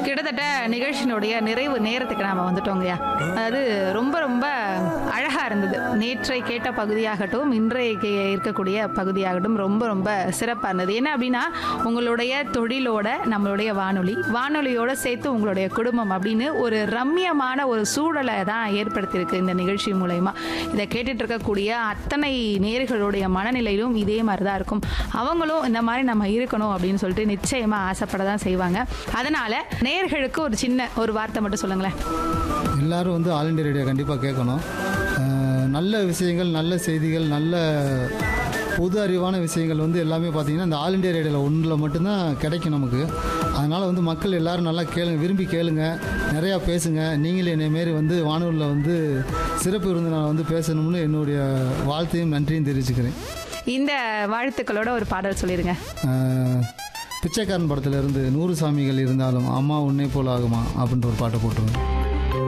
கிட்டத்தட்ட நிகழ்ச்சியினுடைய நிறைவு நேரத்துக்கு நாம வந்துட்டோங்கய்யா அதாவது ரொம்ப ரொம்ப அழகா இருந்தது நேற்றை கேட்ட பகுதியாகட்டும் இன்றைக்கு இருக்கக்கூடிய பகுதியாகட்டும் ரொம்ப ரொம்ப சிறப்பா இருந்தது என்ன அப்படின்னா உங்களுடைய தொழிலோட நம்மளுடைய வானொலி வானொலியோட சேர்த்து உங்களுடைய குடும்பம் அப்படின்னு ஒரு ரம்மியமான ஒரு சூழலை தான் ஏற்படுத்தியிருக்கு இந்த நிகழ்ச்சி மூலயமா இதை கேட்டுட்டு இருக்கக்கூடிய அத்தனை நேர்களுடைய மனநிலையிலும் இதே மாதிரி தான் இருக்கும் அவங்களும் இந்த மாதிரி நம்ம இருக்கணும் அப்படின்னு சொல்லிட்டு நிச்சயமா ஆசைப்பட தான் செய்வாங்க அதனால நேர்களுக்கு ஒரு சின்ன ஒரு வார்த்தை மட்டும் சொல்லுங்களேன் எல்லாரும் வந்து ஆல் இண்டியா ரேடியோ கண்டிப்பாக கேட்கணும் அஹ் நல்ல விஷயங்கள் நல்ல செய்திகள் நல்ல பொது அறிவான விஷயங்கள் வந்து எல்லாமே பார்த்தீங்கன்னா இந்த ஆல் இண்டியா ரேடியோவில் ஒன்றில் மட்டும்தான் கிடைக்கும் நமக்கு அதனால் வந்து மக்கள் எல்லாரும் நல்லா கேளுங்க விரும்பி கேளுங்க நிறையா பேசுங்க நீங்களும் என்னை மாரி வந்து வானூரில் வந்து சிறப்பு விருந்தினர் வந்து பேசணும்னு என்னுடைய வாழ்த்தையும் நன்றியும் தெரிவிச்சுக்கிறேன் இந்த வாழ்த்துக்களோட ஒரு பாடல் சொல்லிடுங்க அஹ் பிச்சைக்காரன் படத்துல இருந்து நூறு சாமிகள் இருந்தாலும் அம்மா உன்னை போல் ஆகுமா அப்படின்ற ஒரு பாட்டை போட்டுருவேன்